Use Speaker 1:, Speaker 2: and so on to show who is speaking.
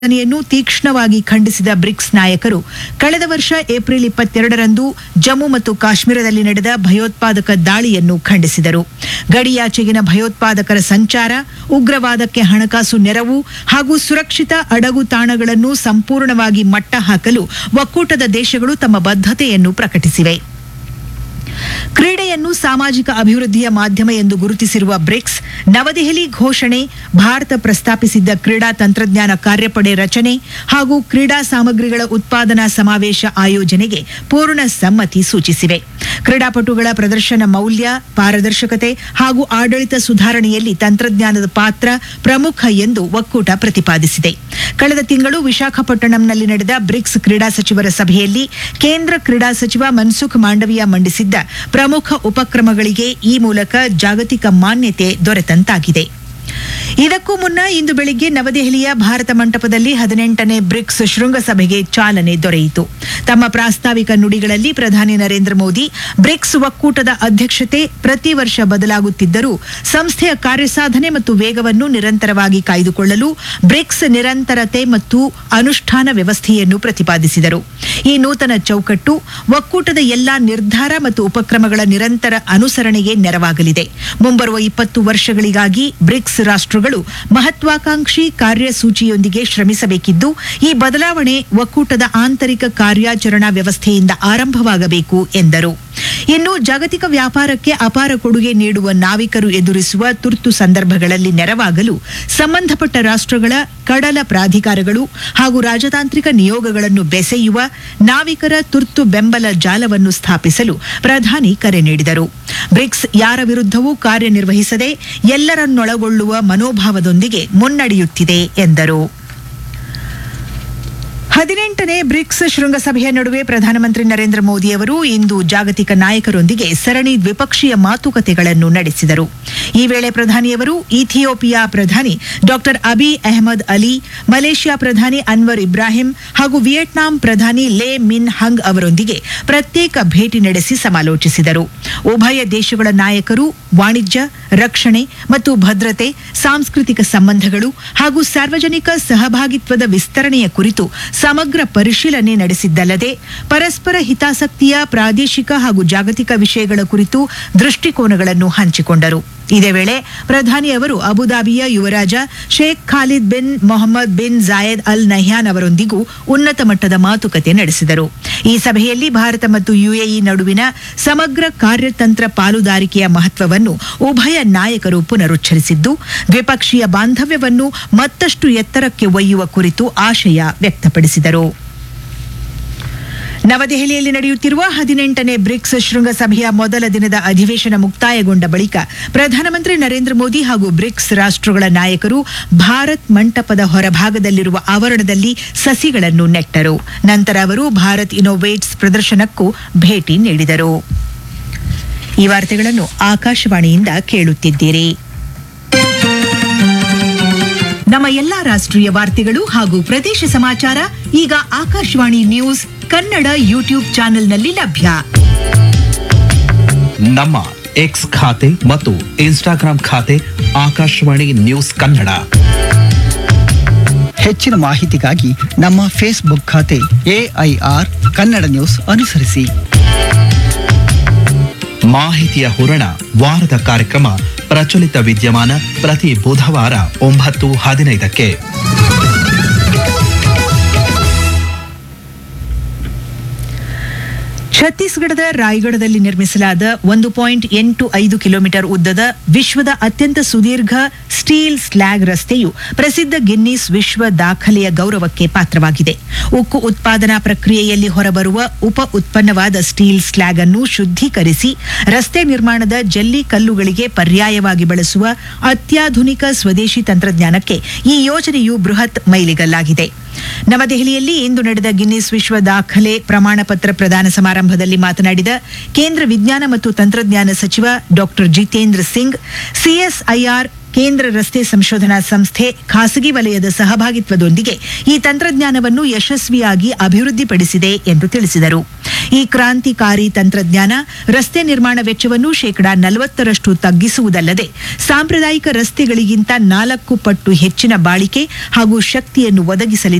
Speaker 1: ಘಟನೆಯನ್ನು ತೀಕ್ಷ್ಣವಾಗಿ ಖಂಡಿಸಿದ ಬ್ರಿಕ್ಸ್ ನಾಯಕರು ಕಳೆದ ವರ್ಷ ಏಪ್ರಿಲ್ ಇಪ್ಪತ್ತೆರಡರಂದು ಜಮ್ಮು ಮತ್ತು ಕಾಶ್ಮೀರದಲ್ಲಿ ನಡೆದ ಭಯೋತ್ಪಾದಕ ದಾಳಿಯನ್ನು ಖಂಡಿಸಿದರು ಗಡಿಯಾಚೆಗಿನ ಭಯೋತ್ಪಾದಕರ ಸಂಚಾರ ಉಗ್ರವಾದಕ್ಕೆ ಹಣಕಾಸು ನೆರವು ಹಾಗೂ ಸುರಕ್ಷಿತ ಅಡಗು ತಾಣಗಳನ್ನು ಸಂಪೂರ್ಣವಾಗಿ ಮಟ್ಟ ಹಾಕಲು ಒಕ್ಕೂಟದ ದೇಶಗಳು ತಮ್ಮ ಬದ್ಧತೆಯನ್ನು ಪ್ರಕಟಿಸಿವೆ ಕ್ರೀಡೆಯನ್ನು ಸಾಮಾಜಿಕ ಅಭಿವೃದ್ಧಿಯ ಮಾಧ್ಯಮ ಎಂದು ಗುರುತಿಸಿರುವ ಬ್ರಿಕ್ಸ್ ನವದೆಹಲಿ ಘೋಷಣೆ ಭಾರತ ಪ್ರಸ್ತಾಪಿಸಿದ್ದ ಕ್ರೀಡಾ ತಂತ್ರಜ್ಞಾನ ಕಾರ್ಯಪಡೆ ರಚನೆ ಹಾಗೂ ಕ್ರೀಡಾ ಸಾಮಗ್ರಿಗಳ ಉತ್ಪಾದನಾ ಸಮಾವೇಶ ಆಯೋಜನೆಗೆ ಪೂರ್ಣ ಸಮ್ಮತಿ ಸೂಚಿಸಿವೆ ಕ್ರೀಡಾಪಟುಗಳ ಪ್ರದರ್ಶನ ಮೌಲ್ಯ ಪಾರದರ್ಶಕತೆ ಹಾಗೂ ಆಡಳಿತ ಸುಧಾರಣೆಯಲ್ಲಿ ತಂತ್ರಜ್ಞಾನದ ಪಾತ್ರ ಪ್ರಮುಖ ಎಂದು ಒಕ್ಕೂಟ ಪ್ರತಿಪಾದಿಸಿದೆ ಕಳೆದ ತಿಂಗಳು ವಿಶಾಖಪಟ್ಟಣಂನಲ್ಲಿ ನಡೆದ ಬ್ರಿಕ್ಸ್ ಕ್ರೀಡಾ ಸಚಿವರ ಸಭೆಯಲ್ಲಿ ಕೇಂದ್ರ ಕ್ರೀಡಾ ಸಚಿವ ಮನ್ಸುಖ್ ಮಾಂಡವಿಯಾ ಮಂಡಿಸಿದ್ದ ಪ್ರಮುಖ ಉಪಕ್ರಮಗಳಿಗೆ ಈ ಮೂಲಕ ಜಾಗತಿಕ ಮಾನ್ಯತೆ ದೊರೆತಂತಾಗಿದೆ ಇದಕ್ಕೂ ಮುನ್ನ ಇಂದು ಬೆಳಿಗ್ಗೆ ನವದೆಹಲಿಯ ಭಾರತ ಮಂಟಪದಲ್ಲಿ ಹದಿನೆಂಟನೇ ಬ್ರಿಕ್ಸ್ ಶೃಂಗಸಭೆಗೆ ಚಾಲನೆ ದೊರೆಯಿತು ತಮ್ಮ ಪ್ರಾಸ್ತಾವಿಕ ನುಡಿಗಳಲ್ಲಿ ಪ್ರಧಾನಿ ನರೇಂದ್ರ ಮೋದಿ ಬ್ರಿಕ್ಸ್ ಒಕ್ಕೂಟದ ಅಧ್ಯಕ್ಷತೆ ಪ್ರತಿ ವರ್ಷ ಬದಲಾಗುತ್ತಿದ್ದರೂ ಸಂಸ್ಥೆಯ ಕಾರ್ಯಸಾಧನೆ ಮತ್ತು ವೇಗವನ್ನು ನಿರಂತರವಾಗಿ ಕಾಯ್ದುಕೊಳ್ಳಲು ಬ್ರಿಕ್ಸ್ ನಿರಂತರತೆ ಮತ್ತು ಅನುಷ್ಠಾನ ವ್ಯವಸ್ಥೆಯನ್ನು ಪ್ರತಿಪಾದಿಸಿದರು ಈ ನೂತನ ಚೌಕಟ್ಟು ಒಕ್ಕೂಟದ ಎಲ್ಲಾ ನಿರ್ಧಾರ ಮತ್ತು ಉಪಕ್ರಮಗಳ ನಿರಂತರ ಅನುಸರಣೆಗೆ ನೆರವಾಗಲಿದೆ ಮುಂಬರುವ ಇಪ್ಪತ್ತು ವರ್ಷಗಳಿಗಾಗಿ ಬ್ರಿಕ್ಸ್ ರಾಷ್ಟ್ರಗಳು ಮಹತ್ವಾಕಾಂಕ್ಷಿ ಕಾರ್ಯಸೂಚಿಯೊಂದಿಗೆ ಶ್ರಮಿಸಬೇಕಿದ್ದು ಈ ಬದಲಾವಣೆ ಒಕ್ಕೂಟದ ಆಂತರಿಕ ಕಾರ್ಯಾಚರಣಾ ವ್ಯವಸ್ಥೆಯಿಂದ ಆರಂಭವಾಗಬೇಕು ಎಂದರು ಇನ್ನು ಜಾಗತಿಕ ವ್ಯಾಪಾರಕ್ಕೆ ಅಪಾರ ಕೊಡುಗೆ ನೀಡುವ ನಾವಿಕರು ಎದುರಿಸುವ ತುರ್ತು ಸಂದರ್ಭಗಳಲ್ಲಿ ನೆರವಾಗಲು ಸಂಬಂಧಪಟ್ಟ ರಾಷ್ಟ್ರಗಳ ಕಡಲ ಪ್ರಾಧಿಕಾರಗಳು ಹಾಗೂ ರಾಜತಾಂತ್ರಿಕ ನಿಯೋಗಗಳನ್ನು ಬೆಸೆಯುವ ನಾವಿಕರ ತುರ್ತು ಬೆಂಬಲ ಜಾಲವನ್ನು ಸ್ಥಾಪಿಸಲು ಪ್ರಧಾನಿ ಕರೆ ನೀಡಿದರು ಬ್ರಿಕ್ಸ್ ಯಾರ ವಿರುದ್ಧವೂ ಕಾರ್ಯನಿರ್ವಹಿಸದೆ ಎಲ್ಲರನ್ನೊಳಗೊಳ್ಳುವ ಮನೋಭಾವದೊಂದಿಗೆ ಮುನ್ನಡೆಯುತ್ತಿದೆ ಎಂದರು ಹದಿನೆಂಟನೇ ಬ್ರಿಕ್ಸ್ ಶೃಂಗಸಭೆಯ ನಡುವೆ ಪ್ರಧಾನಮಂತ್ರಿ ನರೇಂದ್ರ ಮೋದಿ ಅವರು ಇಂದು ಜಾಗತಿಕ ನಾಯಕರೊಂದಿಗೆ ಸರಣಿ ದ್ವಿಪಕ್ಷೀಯ ಮಾತುಕತೆಗಳನ್ನು ನಡೆಸಿದರು ಈ ವೇಳೆ ಪ್ರಧಾನಿಯವರು ಇಥಿಯೋಪಿಯಾ ಪ್ರಧಾನಿ doctor Abiy Ahmed Ali Malaysia ಪ್ರಧಾನಿ ಅನ್ವರ್ ಇಬ್ರಾಹಿಂ ಹಾಗೂ ವಿಯೆಟ್ನಾಂ ಪ್ರಧಾನಿ ಲೇ ಮಿನ್ ಹಂಗ್ ಅವರೊಂದಿಗೆ ಪ್ರತ್ಯೇಕ ಭೇಟಿ ನಡೆಸಿ ಸಮಾಲೋಚಿಸಿದರು ಉಭಯ ದೇಶಗಳ ನಾಯಕರು ವಾಣಿಜ್ಯ ರಕ್ಷಣೆ ಮತ್ತು ಭದ್ರತೆ ಸಾಂಸ್ಕೃತಿಕ ಸಂಬಂಧಗಳು ಹಾಗೂ ಸಾರ್ವಜನಿಕ ಸಹಭಾಗಿತ್ವದ ವಿಸ್ತರಣೆಯ ಕುರಿತು ಸಮಗ್ರ ಪರಿಶೀಲನೆ ನಡೆಸಿದ್ದಲ್ಲದೆ ಪರಸ್ಪರ ಹಿತಾಸಕ್ತಿಯ ಪ್ರಾದೇಶಿಕ ಹಾಗೂ ಜಾಗತಿಕ ವಿಷಯಗಳ ಕುರಿತು ದೃಷ್ಟಿಕೋನಗಳನ್ನು ಹಂಚಿಕೊಂಡರು ಇದೇ ವೇಳೆ ಪ್ರಧಾನಿ ಅವರು ಅಬುದಾಬಿಯ ಯುವರಾಜ Sheikh Khalid bin Mohammed bin Zayed Al Nahyan ಅವರೊಂದಿಗೂ ಉನ್ನತ ಮಟ್ಟದ ಮಾತುಕತೆ ನಡೆಸಿದರು ಈ ಸಭೆಯಲ್ಲಿ ಭಾರತ ಮತ್ತು ಯುಎಇ ನಡುವಿನ ಸಮಗ್ರ ಕಾರ್ಯತಂತ್ರ ಪಾಲುದಾರಿಕೆಯ ಮಹತ್ವವನ್ನು ಉಭಯ ನಾಯಕರು ಪುನರುಚ್ಚರಿಸಿದ್ದು ದ್ವಿಪಕ್ಷೀಯ ಬಾಂಧವ್ಯವನ್ನು ಮತ್ತಷ್ಟು ಎತ್ತರಕ್ಕೆ ಒಯ್ಯುವ ಕುರಿತು ಆಶಯ ವ್ಯಕ್ತಪಡಿಸಿದರು ನವದೆಹಲಿಯಲ್ಲಿ ನಡೆಯುತ್ತಿರುವ ಹದಿನೆಂಟನೇ ಬ್ರಿಕ್ಸ್ ಶೃಂಗಸಭೆಯ ಮೊದಲ ದಿನದ ಅಧಿವೇಶನ ಮುಕ್ತಾಯಗೊಂಡ ಬಳಿಕ ಪ್ರಧಾನಮಂತ್ರಿ ನರೇಂದ್ರ ಮೋದಿ ಹಾಗೂ ಬ್ರಿಕ್ಸ್ ರಾಷ್ಟ್ರಗಳ ನಾಯಕರು ಭಾರತ್ ಮಂಟಪದ ಹೊರಭಾಗದಲ್ಲಿರುವ ಆವರಣದಲ್ಲಿ ಸಸಿಗಳನ್ನು ನೆಟ್ಟರು ನಂತರ ಅವರು ಭಾರತ್ ಇನೋವೇಟ್ಸ್ ಪ್ರದರ್ಶನಕ್ಕೂ ಭೇಟಿ ನೀಡಿದರು ಈ ವಾರ್ತೆಗಳನ್ನು ಆಕಾಶವಾಣಿಯಿಂದ ಕೇಳುತ್ತಿದ್ದೀರಿ ನಮ್ಮ ಎಲ್ಲಾ ರಾಷ್ಟ್ರೀಯ ವಾರ್ತೆಗಳು ಹಾಗೂ ಪ್ರದೇಶ ಸಮಾಚಾರ ಈಗ ಆಕಾಶವಾಣಿ ನ್ಯೂಸ್ ಕನ್ನಡ ಯೂಟ್ಯೂಬ್ ಚಾನೆಲ್ನಲ್ಲಿ ಲಭ್ಯ
Speaker 2: ನಮ್ಮ ಎಕ್ಸ್ ಖಾತೆ ಮತ್ತು ಇನ್ಸ್ಟಾಗ್ರಾಂ ಖಾತೆ ಆಕಾಶವಾಣಿ ನ್ಯೂಸ್ ಕನ್ನಡ
Speaker 3: ಹೆಚ್ಚಿನ ಮಾಹಿತಿಗಾಗಿ ನಮ್ಮ ಫೇಸ್ಬುಕ್ ಖಾತೆ ಎಐಆರ್ ಕನ್ನಡ ನ್ಯೂಸ್ ಅನುಸರಿಸಿ
Speaker 2: ಮಾಹಿತಿಯ ಹೂರಣ ವಾರದ ಕಾರ್ಯಕ್ರಮ ಪ್ರಚಲಿತ ವಿದ್ಯಮಾನ ಪ್ರತಿ ಬುಧವಾರ ಒಂಬತ್ತು ಹದಿನೈದಕ್ಕೆ
Speaker 1: ಛತ್ತೀಸ್ಗಢದ ರಾಯ್ಗಢದಲ್ಲಿ ನಿರ್ಮಿಸಲಾದ ಒಂದು ಪಾಯಿಂಟ್ ಎಂಟು ಐದು ಕಿಲೋಮೀಟರ್ ಉದ್ದದ ವಿಶ್ವದ ಅತ್ಯಂತ ಸುದೀರ್ಘ ಸ್ಟೀಲ್ ಸ್ಲ್ಯಾಗ್ ರಸ್ತೆಯು ಪ್ರಸಿದ್ಧ ಗಿನ್ನಿಸ್ ವಿಶ್ವ ದಾಖಲೆಯ ಗೌರವಕ್ಕೆ ಪಾತ್ರವಾಗಿದೆ ಉಕ್ಕು ಉತ್ಪಾದನಾ ಪ್ರಕ್ರಿಯೆಯಲ್ಲಿ ಹೊರಬರುವ ಉಪ ಉತ್ಪನ್ನವಾದ ಸ್ಟೀಲ್ ಸ್ಲ್ಯಾಗ್ ಅನ್ನು ಶುದ್ಧೀಕರಿಸಿ ರಸ್ತೆ ನಿರ್ಮಾಣದ ಜಲ್ಲಿ ಕಲ್ಲುಗಳಿಗೆ ಪರ್ಯಾಯವಾಗಿ ಬಳಸುವ ಅತ್ಯಾಧುನಿಕ ಸ್ವದೇಶಿ ತಂತ್ರಜ್ಞಾನಕ್ಕೆ ಈ ಯೋಜನೆಯು ಬೃಹತ್ ಮೈಲಿಗಲ್ಲಾಗಿದೆ ನವದೆಹಲಿಯಲ್ಲಿ ಇಂದು ನಡೆದ ಗಿನ್ನಿಸ್ ವಿಶ್ವ ದಾಖಲೆ ಪ್ರಮಾಣ ಪತ್ರ ಪ್ರದಾನ ಸಮಾರಂಭದಲ್ಲಿ ಮಾತನಾಡಿದ ಕೇಂದ್ರ ವಿಜ್ಞಾನ ಮತ್ತು ತಂತ್ರಜ್ಞಾನ ಸಚಿವ ಡಾಕ್ಟರ್ ಜಿತೇಂದ್ರ ಸಿಂಗ್ ಸಿಎಸ್ಐಆರ್ ಕೇಂದ್ರ ರಸ್ತೆ ಸಂಶೋಧನಾ ಸಂಸ್ಥೆ ಖಾಸಗಿ ವಲಯದ ಸಹಭಾಗಿತ್ವದೊಂದಿಗೆ ಈ ತಂತ್ರಜ್ಞಾನವನ್ನು ಯಶಸ್ವಿಯಾಗಿ ಅಭಿವೃದ್ಧಿಪಡಿಸಿದೆ ಎಂದು ತಿಳಿಸಿದರು ಈ ಕ್ರಾಂತಿಕಾರಿ ತಂತ್ರಜ್ಞಾನ ರಸ್ತೆ ನಿರ್ಮಾಣ ವೆಚ್ಚವನ್ನು ಶೇಕಡಾ ನಲವತ್ತರಷ್ಟು ತಗ್ಗಿಸುವುದಲ್ಲದೆ ಸಾಂಪ್ರದಾಯಿಕ ರಸ್ತೆಗಳಿಗಿಂತ ನಾಲ್ಕು ಪಟ್ಟು ಹೆಚ್ಚಿನ ಬಾಳಿಕೆ ಹಾಗೂ ಶಕ್ತಿಯನ್ನು ಒದಗಿಸಲಿದೆ